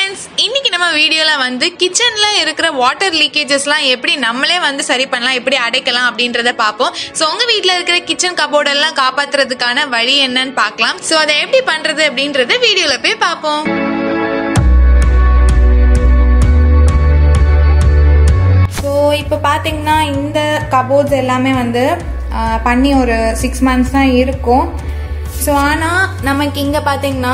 friends இன்னைக்கு நம்ம வீடியோவில் வந்து கிச்சனில் இருக்கிற வாட்டர் லீக்கேஜஸ்லாம் எப்படி நம்மளே வந்து சரி பண்ணலாம் எப்படி அடைக்கலாம் அப்படின்றத பார்ப்போம் ஸோ உங்கள் வீட்டில் இருக்கிற கிச்சன் கபோர்டெல்லாம் காப்பாற்றுறதுக்கான வழி என்னன்னு பார்க்கலாம் ஸோ அதை எப்படி பண்ணுறது அப்படின்றத வீடியோவில் போய் பார்ப்போம் ஸோ இப்போ பார்த்தீங்கன்னா இந்த கபோர்ட்ஸ் எல்லாமே வந்து ஆஹ், பண்ணி ஒரு சிக்ஸ் மந்த்ஸ் தான் இருக்கும் ஸோ ஆனால் நமக்கு இங்கே பார்த்தீங்கன்னா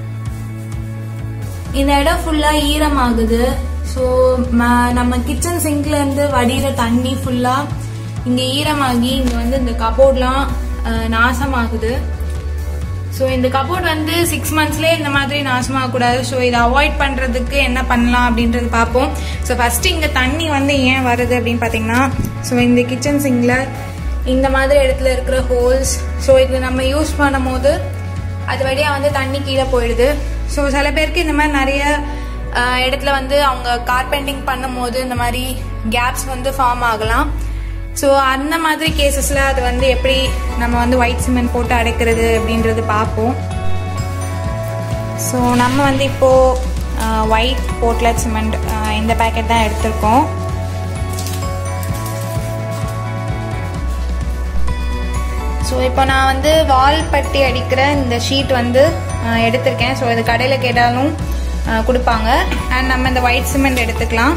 இந்த இடம் ஃபுல்லாக ஈரமாகுது ஸோ நம்ம கிச்சன் சிங்க்லேருந்து வடிகிற தண்ணி ஃபுல்லாக இங்கே ஈரமாகி இங்கே வந்து இந்த கபோர்ட்லாம் நாசமாகுது ஸோ இந்த கபோர்ட் வந்து சிக்ஸ் மந்த்ஸ்லேயே இந்த மாதிரி நாசமாகக்கூடாது ஸோ இதை அவாய்ட் பண்ணுறதுக்கு என்ன பண்ணலாம் அப்படின்றது பார்ப்போம் ஸோ ஃபஸ்ட்டு இங்கே தண்ணி வந்து ஏன் வருது அப்படின்னு பார்த்தீங்கன்னா ஸோ இந்த கிச்சன் சிங்கில் இந்த மாதிரி இடத்துல இருக்கிற ஹோல்ஸ் ஸோ இது நம்ம யூஸ் பண்ணும் போது அது வழியாக வந்து தண்ணி கீழே போயிடுது ஸோ சில பேருக்கு இந்த மாதிரி நிறைய ஆஹ், இடத்துல வந்து அவங்க கார்பெண்டிங் பண்ணும்போது இந்த மாதிரி கேப்ஸ் வந்து ஃபார்ம் ஆகலாம் ஸோ அந்த மாதிரி கேசஸில் அது வந்து எப்படி நம்ம வந்து ஒயிட் சிமெண்ட் போட்டு அடைக்கிறது அப்படின்றது பார்ப்போம் ஸோ நம்ம வந்து இப்போது ஒயிட் போட்லட் சிமெண்ட் இந்த பேக்கெட் தான் எடுத்திருக்கோம் ஸோ இப்போ நான் வந்து வால் பட்டி அடிக்கிற இந்த ஷீட் வந்து அஹ், எடுத்திருக்கேன் ஸோ இது கடையில் கேட்டாலும் அஹ், கொடுப்பாங்க அண்ட் நம்ம இந்த ஒயிட் சிமெண்ட் எடுத்துக்கலாம்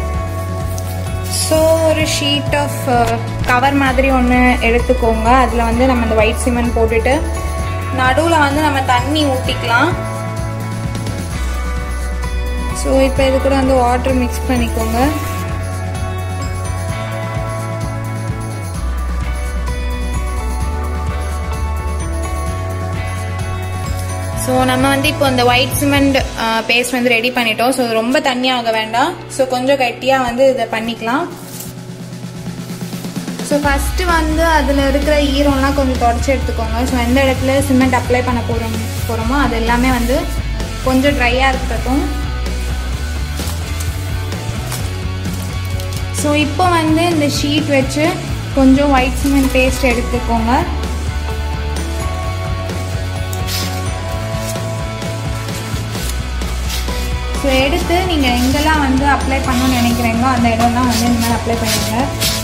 ஸோ ஒரு ஷீட் ஆஃப் கவர் மாதிரி ஒன்று எடுத்துக்கோங்க அதில் வந்து நம்ம இந்த ஒயிட் சிமெண்ட் போட்டுட்டு நடுவில் வந்து நம்ம தண்ணி ஊற்றிக்கலாம் ஸோ இப்போ இது கூட வந்து வாட்டர் மிக்ஸ் பண்ணிக்கோங்க ஸோ நம்ம வந்து இப்போ இந்த ஒயிட் சிமெண்ட் பேஸ்ட் வந்து ரெடி பண்ணிட்டோம் ஸோ ரொம்ப தண்ணியாக வேண்டாம் ஸோ கொஞ்சம் கட்டியாக வந்து இதை பண்ணிக்கலாம் ஸோ ஃபஸ்ட்டு வந்து அதில் இருக்கிற ஈரம்லாம் கொஞ்சம் தொடச்சி எடுத்துக்கோங்க ஸோ எந்த இடத்துல சிமெண்ட் அப்ளை பண்ண போகிறோம் போகிறோமோ அது எல்லாமே வந்து கொஞ்சம் ட்ரையாக இருக்கட்டும் ஸோ இப்போ வந்து இந்த ஷீட் வச்சு கொஞ்சம் ஒயிட் சிமெண்ட் பேஸ்ட் எடுத்துக்கோங்க ஸோ எடுத்து நீங்கள் எங்கெல்லாம் வந்து அப்ளை பண்ணணும்னு நினைக்கிறீங்களோ அந்த இடம்லாம் வந்து இந்த மாதிரி அப்ளை பண்ணுங்க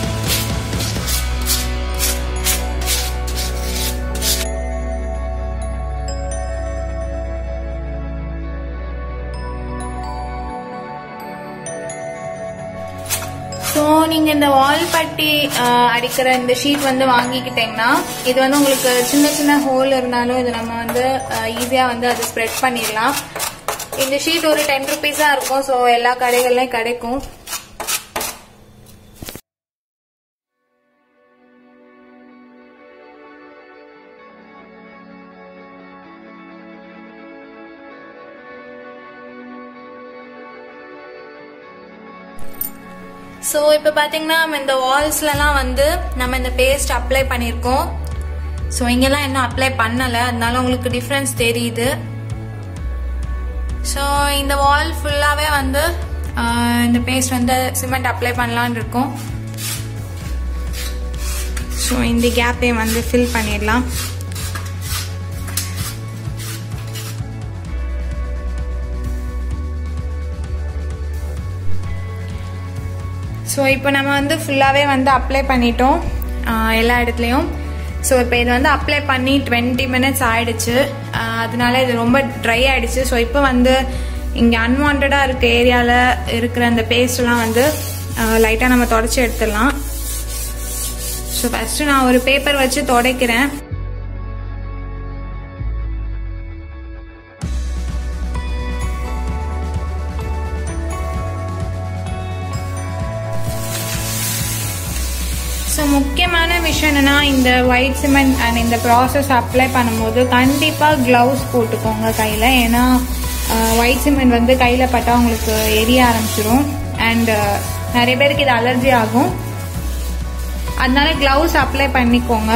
ஸோ நீங்கள் இந்த வால் பட்டி ஆஹ், அடிக்கிற இந்த ஷீட் வந்து வாங்கிக்கிட்டீங்கன்னா இது வந்து உங்களுக்கு சின்ன சின்ன ஹோல் இருந்தாலும் இது நம்ம வந்து ஈஸியாக வந்து அதை ஸ்ப்ரெட் பண்ணிடலாம் இந்த ஷீட் ஒரு டென் ருபீஸாக இருக்கும் ஸோ எல்லா கடைகள்லையும் கிடைக்கும் ஸோ இப்போ பார்த்தீங்கன்னா நம்ம இந்த வால்ஸ்லலாம் வந்து நம்ம இந்த பேஸ்ட் அப்ளை பண்ணியிருக்கோம் ஸோ இங்கெல்லாம் இன்னும் அப்ளை பண்ணலை அதனால உங்களுக்கு டிஃப்ரென்ஸ் தெரியுது ஸோ இந்த வால் ஃபுல்லாகவே வந்து ஆஹ், இந்த பேஸ்ட் வந்து சிமெண்ட் அப்ளை பண்ணலான்னு இருக்கோம் ஸோ இந்த கேப்பையும் வந்து ஃபில் பண்ணிடலாம் ஸோ இப்போ நம்ம வந்து ஃபுல்லாகவே வந்து அப்ளை பண்ணிட்டோம் ஆஹ், எல்லா இடத்துலையும் ஸோ இப்போ இது வந்து அப்ளை பண்ணி டுவெண்ட்டி மினிட்ஸ் ஆயிடுச்சு ஆஹ், அதனால இது ரொம்ப ட்ரை ஆயிடுச்சு ஸோ இப்போ வந்து இங்கே அன்வான்டாக இருக்க ஏரியாவில் இருக்கிற அந்த பேஸ்ட்லாம் வந்து லைட்டாக நம்ம தொடச்சி எடுத்துடலாம் ஸோ ஃபஸ்ட்டு நான் ஒரு பேப்பர் வச்சு துடைக்கிறேன் ஸோ முக்கியமான விஷயம் என்னன்னா இந்த ஒயிட் சிமெண்ட் அண்ட் இந்த ப்ராசஸ் அப்ளை பண்ணும்போது கண்டிப்பாக க்ளவுஸ் போட்டுக்கோங்க கையில் ஏன்னா ஒயிட் சிமெண்ட் வந்து கையில் பட்டா உங்களுக்கு எரிய ஆரம்பிச்சிடும் அண்ட் நிறைய பேருக்கு இது அலர்ஜி ஆகும் அதனால க்ளவுஸ் அப்ளை பண்ணிக்கோங்க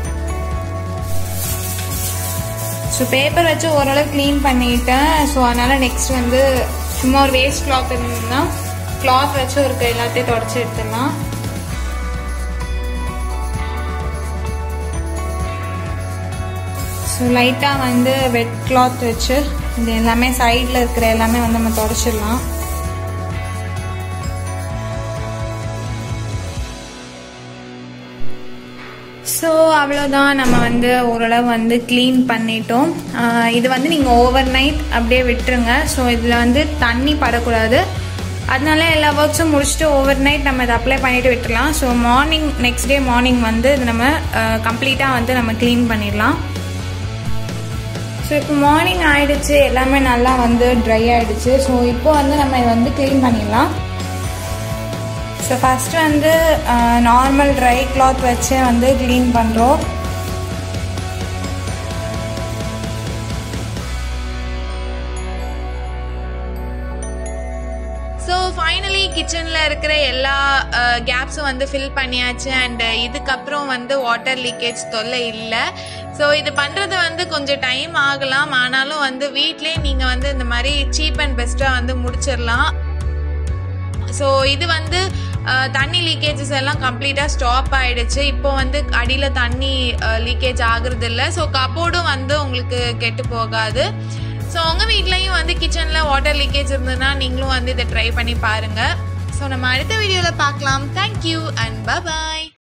ஸோ பேப்பர் வச்சு ஓரளவு க்ளீன் பண்ணிட்டேன் ஸோ அதனால் நெக்ஸ்ட் வந்து சும்மா ஒரு வேஸ்ட் கிளாத் இருந்ததுன்னா கிளாத் வச்சு ஒரு எல்லாத்தையும் தொடச்சி எடுத்துடலாம் ஸோ லைட்டாக வந்து வெட் கிளாத் வச்சு இது எல்லாமே சைடில் இருக்கிற எல்லாமே வந்து நம்ம தொடச்சிடலாம் ஸோ அவ்வளோதான் நம்ம வந்து ஓரளவு வந்து க்ளீன் பண்ணிட்டோம் ஆஹ் இது வந்து நீங்கள் ஓவர் நைட் அப்படியே விட்டுருங்க ஸோ இதில் வந்து தண்ணி படக்கூடாது அதனால எல்லா ஒர்க்ஸும் முடிச்சுட்டு ஓவர் நைட் நம்ம இதை அப்ளை பண்ணிட்டு விட்டுறலாம் so morning next day morning வந்து இது நம்ம கம்ப்ளீட்டாக வந்து நம்ம க்ளீன் பண்ணிடலாம் ஸோ இப்போ மார்னிங் ஆயிடுச்சு எல்லாமே நல்லா வந்து ட்ரை ஆயிடுச்சு ஸோ இப்போ வந்து நம்ம இதை வந்து க்ளீன் பண்ணிடலாம் ஸோ ஃபஸ்ட்டு வந்து நார்மல் ட்ரை கிளாத் வச்சே வந்து க்ளீன் பண்ணுறோம் ஸோ ஃபைனலி கிச்சனில் இருக்கிற எல்லா கேப்ஸும் வந்து ஃபில் பண்ணியாச்சு அண்ட் இதுக்கப்புறம் வந்து வாட்டர் லீக்கேஜ் தொல்லை இல்லை ஸோ இது பண்ணுறது வந்து கொஞ்சம் டைம் ஆகலாம் ஆனாலும் வந்து வீட்லேயே நீங்கள் வந்து இந்த மாதிரி சீப் அண்ட் பெஸ்ட்டாக வந்து முடிச்சிடலாம் ஸோ இது வந்து அஹ், தண்ணி லீக்கேஜஸ் எல்லாம் கம்ப்ளீட்டாக ஸ்டாப் ஆயிடுச்சு இப்போ வந்து அடியில் தண்ணி லீக்கேஜ் ஆகுறது இல்லை ஸோ கபோர்டும் வந்து உங்களுக்கு கெட்டு போகாது ஸோ உங்கள் வீட்லேயும் வந்து கிச்சனில் வாட்டர் லீக்கேஜ் இருந்ததுன்னா நீங்களும் வந்து இதை ட்ரை பண்ணி பாருங்கள் ஸோ நம்ம அடுத்த வீடியோவில் பார்க்கலாம் தேங்க்யூ அண்ட் பபாய்